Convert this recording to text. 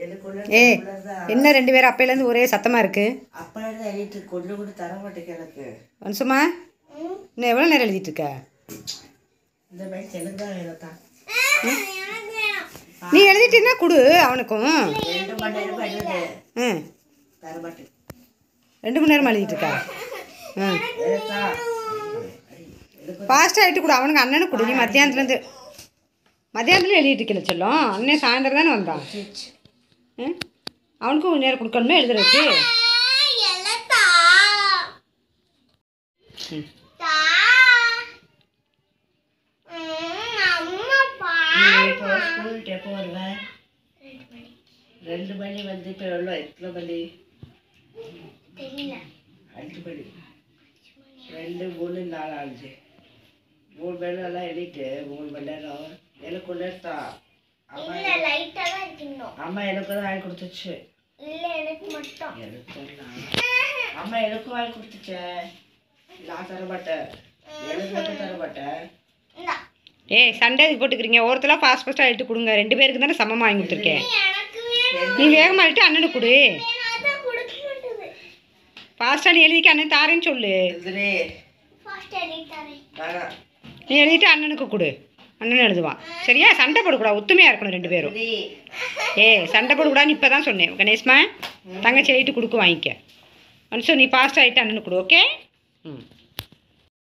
எனக்குள்ள ஏ உள்ளதான் என்ன ரெண்டு பேரும் அப்பையிலேருந்து ஒரே சத்தமாக இருக்குது அப்பா இருந்து எழுதிட்டு கொண்டு கூட தர மாட்டேங்க எனக்கு வன்சுமா இன்னும் எவ்வளோ நேரம் எழுதிட்டு இருக்க இந்த மாதிரி தெலுங்கா எழுதான் நீ எழுதிட்டீங்கன்னா கொடு அவனுக்கும் ரெண்டு மணி நேரம் எழுது ம் தர மாட்டேன் ரெண்டு மணி நேரமா எழுதிட்டு இருக்கா ம் எழுத்தா ஃபாஸ்ட்டாக ஆகிட்டு கொடு அவனுக்கு அண்ணனுக்கு கொடு நீ மத்தியானத்துலேருந்து மத்தியானத்துல எழுதிட்டு இருக்கல செல்லம் அண்ணன் சாயந்தரம் தானே வந்தான் ம் அவனுக்கும் கொஞ்ச நேரம் கொடுக்கணுமே எழுதுறதுக்கு ம் நீ இப்போ ஸ்கூலுக்கு எப்போ வருவேன் ரெண்டு மணி வந்து இப்போ எவ்வளோ எத்தனை மணி அஞ்சு மணி ரெண்டு மூணு நாலு அஞ்சு மூணு மணி நேரம் எழுதிட்டு மூணு மணி நேரம் எனக்கு நேரத்தா அம்மா அம்மா எனக்கு தான் வாங்கி கொடுத்துச்சு எனக்கு அம்மா எனக்கும் வாங்கி கொடுத்துச்சே நான் தர மாட்டேன் எனக்கு மட்டும் தர மாட்டேன் ஏய் சண்டே இதுக்கு போட்டுக்கிறீங்க ஒருத்தலாம் ஃபாஸ்ட் ஃபாஸ்ட்டாக எழுதி கொடுங்க ரெண்டு பேருக்கு தானே சமமாக வாங்கி கொடுத்துருக்கேன் நீ வேகமாக எழுதிட்டு அண்ணனுக்கு கொடு ஃபாஸ்ட்டாக நீ எழுதிக்க அண்ணன் தாரேன்னு சொல்லு எதிரே வேணாம் நீ எழுதிட்டு அண்ணனுக்கு கொடு அண்ணன் எழுதுவான் சரியா சண்டை போடக்கூடாது ஒத்துமையாக இருக்கணும் ரெண்டு பேரும் எதிரே ஏய் சண்டை போடக்கூடாதுன்னு இப்போ தான் சொன்னேன் கணேஷ்மா தங்கச்சி எழுதிட்டு கொடுக்க வாங்கிக்க மனுஷன் நீ ஃபாஸ்ட் ஆகிட்டு அண்ணனுக்கு கொடு ஓகே ம்